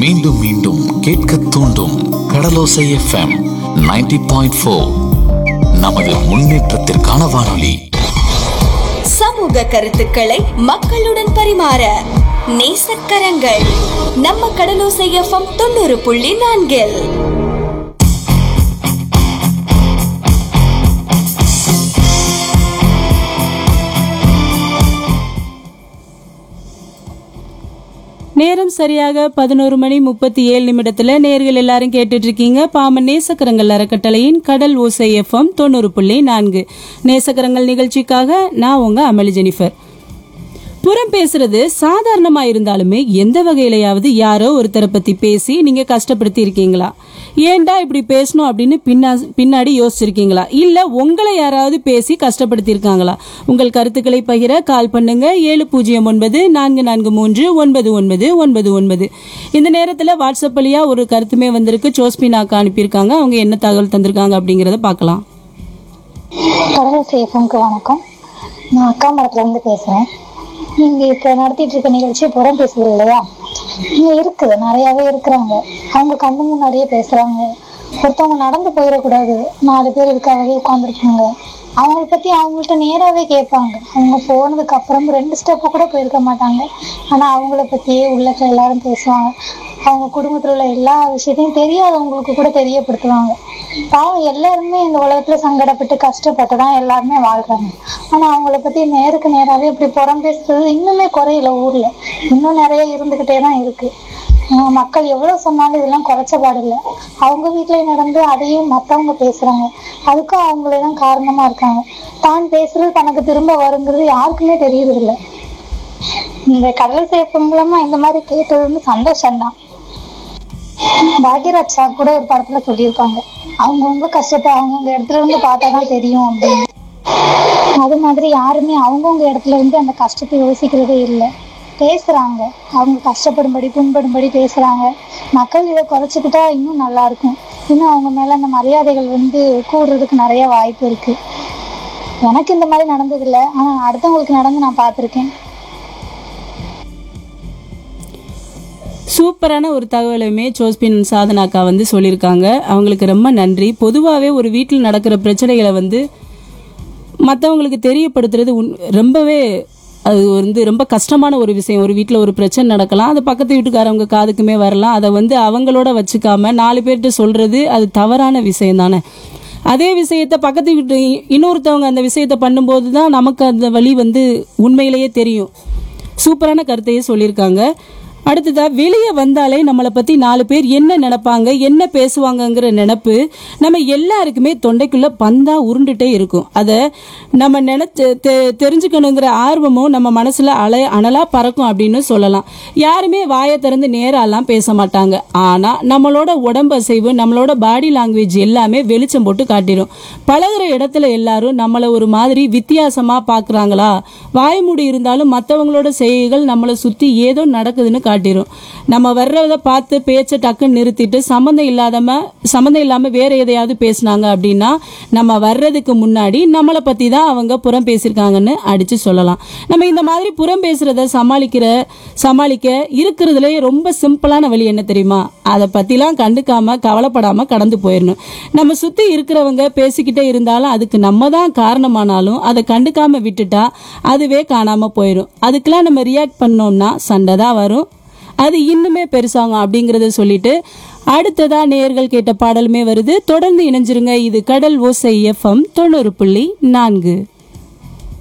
மீண்டும் மீண்டும் கேட்க தூண்டும் கடலோசை எஃப்எம் 90.4 பாயிண்ட் நமது முன்னேற்றத்திற்கான வானொலி சமூக கருத்துக்களை மக்களுடன் பரிமாற நேசக்கரங்கள் நம்ம கடலோசை எஃப்எம் தொண்ணூறு புள்ளி நான்கில் நேரம் சரியாக பதினோரு மணி முப்பத்தி ஏழு நிமிடத்துல நேர்கள் எல்லாரும் கேட்டுட்டு இருக்கீங்க பாமன் நேசக்கரங்கள் அறக்கட்டளையின் கடல் ஓசை எஃப்எம் தொண்ணூறு புள்ளி நான்கு நேசக்கரங்கள் நிகழ்ச்சிக்காக நான் உங்க அமளி ஜெனிஃபர் புறம் பேசுறது சாதாரணமா இருந்தாலுமே எந்த வகையிலையாவது யாரோ ஒருத்தரை பத்தி பேசி நீங்க கஷ்டப்படுத்தி இருக்கீங்களா ஏன்டா இப்படி பேசணும் அப்படின்னு பின்னா பின்னாடி யோசிச்சிருக்கீங்களா இல்ல உங்களை யாராவது பேசி கஷ்டப்படுத்தி இருக்காங்களா உங்கள் கருத்துக்களை பகிர கால் பண்ணுங்க ஏழு பூஜ்ஜியம் ஒன்பது நான்கு நான்கு மூன்று ஒன்பது ஒன்பது ஒன்பது ஒன்பது இந்த நேரத்துல வாட்ஸ்அப் வழியா ஒரு கருத்துமே வந்திருக்கு சோஸ்பினாக்கு அனுப்பியிருக்காங்க அவங்க என்ன தகவல் தந்திருக்காங்க அப்படிங்கறத பார்க்கலாம் கடல் சேஃபுக்கு வணக்கம் நான் அக்கா மரத்துலேருந்து பேசுகிறேன் நீங்கள் இப்போ நடத்திட்டு இருக்க நிகழ்ச்சி புறம் பேசுது இல்லையா இங்கே இருக்குது நிறையாவே இருக்கிறாங்க அவங்க கண்ணு முன்னாடியே பேசுகிறாங்க ஒருத்தவங்க நடந்து போயிடக்கூடாது நாலு பேர் இதுக்காகவே உட்காந்துருக்காங்க அவங்கள பற்றி அவங்கள்ட்ட நேராகவே கேட்பாங்க அவங்க போனதுக்கு அப்புறம் ரெண்டு ஸ்டெப்பு கூட போயிருக்க மாட்டாங்க ஆனால் அவங்கள பற்றியே உள்ளத்துல எல்லாரும் பேசுவாங்க அவங்க குடும்பத்தில் உள்ள எல்லா விஷயத்தையும் தெரியாதவங்களுக்கு கூட தெரியப்படுத்துவாங்க பாவம் எல்லாருமே இந்த உலகத்துல சங்கடப்பட்டு கஷ்டப்பட்டு தான் எல்லாருமே வாழ்றாங்க ஆனா அவங்கள பத்தி நேருக்கு நேராவே இப்படி புறம் பேசுறது இன்னுமே குறையல ஊர்ல இன்னும் நிறைய இருந்துகிட்டே தான் இருக்கு ஆஹ் மக்கள் எவ்வளவு சொன்னாலும் இதெல்லாம் குறைச்ச பாடில்ல அவங்க வீட்டுல நடந்து அதையும் மத்தவங்க பேசுறாங்க அதுக்கும் அவங்களே தான் காரணமா இருக்காங்க தான் பேசுறது தனக்கு திரும்ப வருங்கிறது யாருக்குமே தெரியறது இல்ல இந்த கடல் சேப்பு மூலமா இந்த மாதிரி கேட்டது வந்து சந்தோஷம்தான் பாக்யராஜ் சார் கூட ஒரு படத்துல சொல்லியிருக்காங்க அவங்கவுங்க கஷ்டத்தை அவங்கவுங்க இடத்துல இருந்து பார்த்தாதான் தெரியும் அப்படின்னு அது மாதிரி யாருமே அவங்கவுங்க இடத்துல இருந்து அந்த கஷ்டத்தை யோசிக்கிறதே இல்லை பேசுறாங்க அவங்க கஷ்டப்படும்படி புண்படும்படி பேசுறாங்க மக்கள் இதை குறைச்சிக்கிட்டா இன்னும் நல்லா இருக்கும் இன்னும் அவங்க மேல அந்த மரியாதைகள் வந்து கூடுறதுக்கு நிறைய வாய்ப்பு இருக்கு எனக்கு இந்த மாதிரி நடந்ததில்ல ஆனா அடுத்தவங்களுக்கு நடந்து நான் பார்த்துருக்கேன் சூப்பரான ஒரு தகவலுமே சோஸ்பின் சாதனாக்கா வந்து சொல்லியிருக்காங்க அவங்களுக்கு ரொம்ப நன்றி பொதுவாகவே ஒரு வீட்டில் நடக்கிற பிரச்சனைகளை வந்து மற்றவங்களுக்கு தெரியப்படுத்துறது உன் ரொம்பவே அது வந்து ரொம்ப கஷ்டமான ஒரு விஷயம் ஒரு வீட்டில் ஒரு பிரச்சனை நடக்கலாம் அது பக்கத்து வீட்டுக்காரவங்க காதுக்குமே வரலாம் அதை வந்து அவங்களோட வச்சுக்காம நாலு பேர்கிட்ட சொல்றது அது தவறான விஷயம் தானே அதே விஷயத்த பக்கத்து வீட்டு இன்னொருத்தவங்க அந்த விஷயத்த பண்ணும்போது தான் நமக்கு அந்த வழி வந்து உண்மையிலேயே தெரியும் சூப்பரான கருத்தையே சொல்லியிருக்காங்க அடுத்ததா வெளியே வந்தாலே நம்மளை பத்தி நாலு பேர் என்ன நினைப்பாங்க என்ன பேசுவாங்கங்கிற நினைப்பு நம்ம எல்லாருக்குமே தொண்டைக்குள்ள பந்தா உருண்டுட்டே இருக்கும் அதை நம்ம நினைச்சு தெ- தெரிஞ்சுக்கணுங்கிற ஆர்வமும் நம்ம மனசுல அலை அனலா பறக்கும் அப்படின்னு சொல்லலாம் யாருமே வாயை திறந்து நேராலாம் பேச மாட்டாங்க ஆனா நம்மளோட உடம்பு அசைவு நம்மளோட பாடி லாங்குவேஜ் எல்லாமே வெளிச்சம் போட்டு காட்டிடும் பழகுற இடத்துல எல்லாரும் நம்மளை ஒரு மாதிரி வித்தியாசமா பாக்குறாங்களா வாய் மூடி இருந்தாலும் மற்றவங்களோட செய்கைகள் நம்மளை சுத்தி ஏதோ நடக்குதுன்னு காட்டிடும் நம்ம வர்றத பார்த்து பேச்சை டக்குன்னு நிறுத்திட்டு சம்மந்தம் இல்லாதம சம்மந்தம் இல்லாம வேற எதையாவது பேசுனாங்க அப்படின்னா நம்ம வர்றதுக்கு முன்னாடி நம்மளை பத்தி தான் அவங்க புறம் பேசியிருக்காங்கன்னு அடிச்சு சொல்லலாம் நம்ம இந்த மாதிரி புறம் பேசுறத சமாளிக்கிற சமாளிக்க இருக்கிறதுலே ரொம்ப சிம்பிளான வழி என்ன தெரியுமா அதை பத்திலாம் கண்டுக்காம கவலைப்படாம கடந்து போயிடணும் நம்ம சுத்தி இருக்கிறவங்க பேசிக்கிட்டே இருந்தாலும் அதுக்கு நம்ம தான் காரணமானாலும் அதை கண்டுக்காம விட்டுட்டா அதுவே காணாம போயிடும் அதுக்கெல்லாம் நம்ம ரியாக்ட் பண்ணோம்னா சண்டை தான் வரும் அது இன்னுமே பெருசாகும் அப்படிங்கறத சொல்லிட்டு அடுத்ததா நேயர்கள் கேட்ட பாடலுமே வருது தொடர்ந்து இணைஞ்சிருங்க இது கடல் ஓசை எஃப்எம் தொண்ணூறு புள்ளி நான்கு